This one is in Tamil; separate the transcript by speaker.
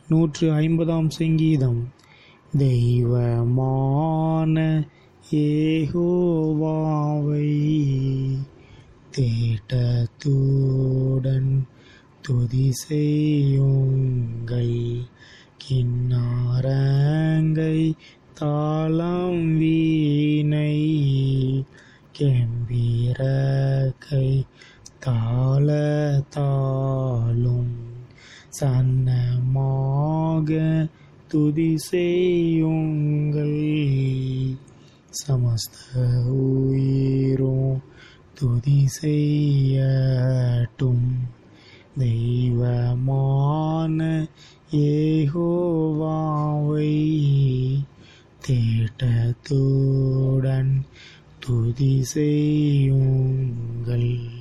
Speaker 1: நூற்று ஐம்பதாம் சங்கீதம் தெய்வமான ஏகோவாவை தேட்டத்துடன் துதி செய்யுங்கள் கின்னாரங்கை தாளம் வீணை கெம்பீரக்கை தாள தாளும் சன்னமாக துதி செய்யுங்கள் சமஸ்த உயிரும் துதி செய்யட்டும் தெய்வமான ஏகோவாவை தேட்டத்துடன் துதி செய்யுங்கள்